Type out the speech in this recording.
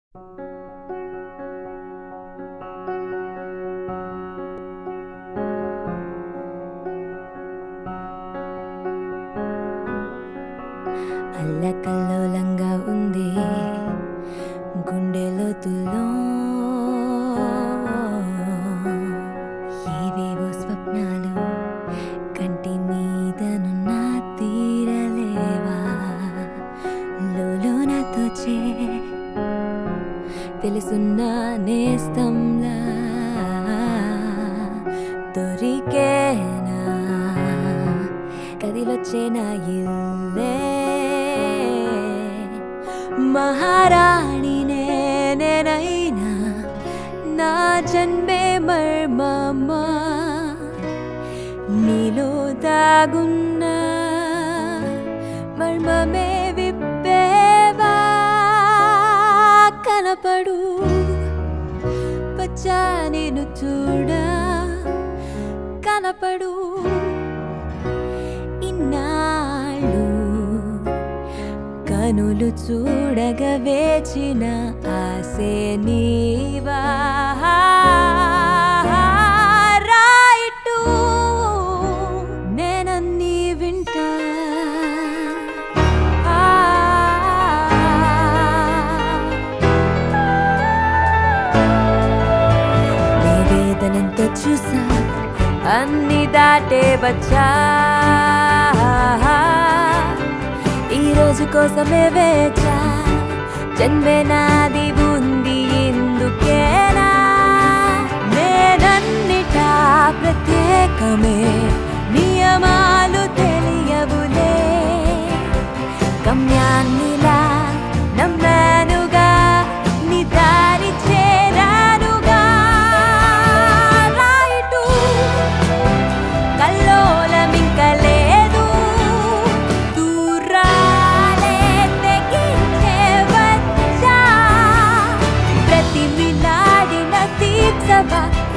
అల్లకల్లోలంగా ఉంది గుండె లోతుల్లో ఏవేవో స్వప్నాలు కంటి మీదనున్న తీరలేవా లోలోన తోచే తెలుసున్న నేస్తంలా దొరికేనా కదిలొచ్చే నా ఇల్లే మహారాణి నేనైనా నా జన్మే మర్మమా నీలో దాగున్న మర్మమే విప్పేవా కనపడు పచ్చా నేను చూడ కనపడు ఇన్నాళ్ళు కనులు చూడగ వేచిన ఆసే నీవా రాయిటు నేనన్నీ వింటా నివేదనంతో చూసా అన్ని దాటే వచ్చా ఈ రోజు కోసమే వేచా జన్మే నాది ఉంది ఎందుకేనా నేనన్నిటా ప్రత్యేకమే నియమాలు తెలియవులే గమ్యాన్నిలా నమ్మానుగా నీ దారి చేరానుగా రాయిటు కల్లోలమింక లేదు దూరాలే తెగించే వచ్చా ప్రతి మిలాడిన తీర్చవా